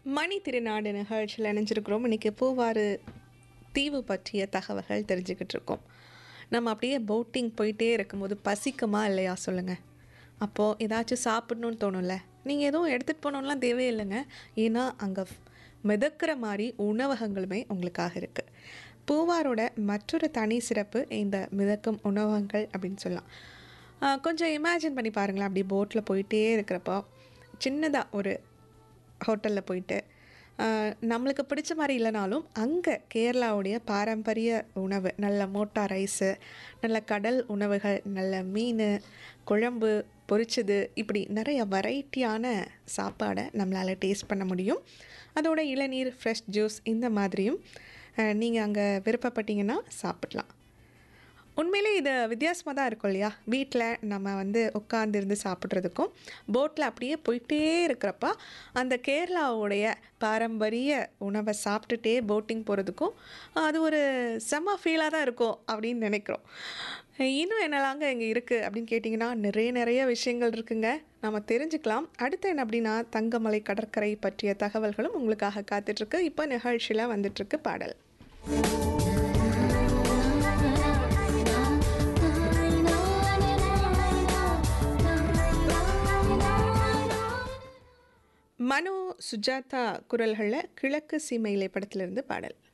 மணி திருநாடு நிகழ்ச்சியில் இணைஞ்சிருக்கிறோம் இன்றைக்கி பூவாறு தீவு பற்றிய தகவல்கள் தெரிஞ்சுக்கிட்டு இருக்கோம் நம்ம அப்படியே போட்டிங் போயிட்டே இருக்கும்போது பசிக்குமா இல்லையா சொல்லுங்கள் அப்போது ஏதாச்சும் சாப்பிடணும்னு தோணும்ல நீங்கள் எதுவும் எடுத்துகிட்டு போகணுன்லாம் தேவையில்லைங்க ஏன்னா அங்கே மிதக்கிற மாதிரி உணவகங்களுமே உங்களுக்காக இருக்குது பூவாரோட மற்றொரு தனி சிறப்பு இந்த மிதக்கும் உணவகங்கள் அப்படின்னு சொல்லலாம் ஆஹ் கொஞ்சம் இமேஜின் பண்ணி பாருங்களேன் அப்படி போட்டில் போயிட்டே இருக்கிறப்போ சின்னதாக ஒரு ஹோட்டலில் போயிட்டு ஆஹ் நம்மளுக்கு பிடிச்ச மாதிரி இல்லைனாலும் அங்கே கேரளாவுடைய பாரம்பரிய உணவு நல்ல மோட்டா ரைஸு நல்ல கடல் உணவுகள் நல்ல மீன் குழம்பு பொரிச்சது இப்படி நிறைய வெரைட்டியான சாப்பாடை நம்மளால் டேஸ்ட் பண்ண முடியும் அதோட இளநீர் ஃப்ரெஷ் ஜூஸ் இந்த மாதிரியும் நீங்கள் அங்கே விருப்பப்பட்டீங்கன்னா சாப்பிடலாம் உண்மையிலே இது வித்தியாசமாக தான் இருக்கும் இல்லையா வீட்டில் நம்ம வந்து உட்காந்துருந்து சாப்பிட்றதுக்கும் போட்டில் அப்படியே போயிட்டே இருக்கிறப்ப அந்த கேரளாவுடைய பாரம்பரிய உணவை சாப்பிட்டுட்டே போட்டிங் போகிறதுக்கும் அது ஒரு செம்ம ஃபீலாக தான் இருக்கும் அப்படின்னு நினைக்கிறோம் இன்னும் என்னலாங்க இங்கே இருக்குது அப்படின்னு கேட்டிங்கன்னா நிறைய நிறைய விஷயங்கள் இருக்குங்க நம்ம தெரிஞ்சுக்கலாம் அடுத்து என்ன அப்படின்னா தங்கமலை கடற்கரை பற்றிய தகவல்களும் உங்களுக்காக காத்துட்ருக்கு இப்போ நிகழ்ச்சியில் வந்துட்டுருக்கு பாடல் மனு சுஜாதா குரல்களில் கிழக்கு சீமையிலே படத்திலிருந்து பாடல்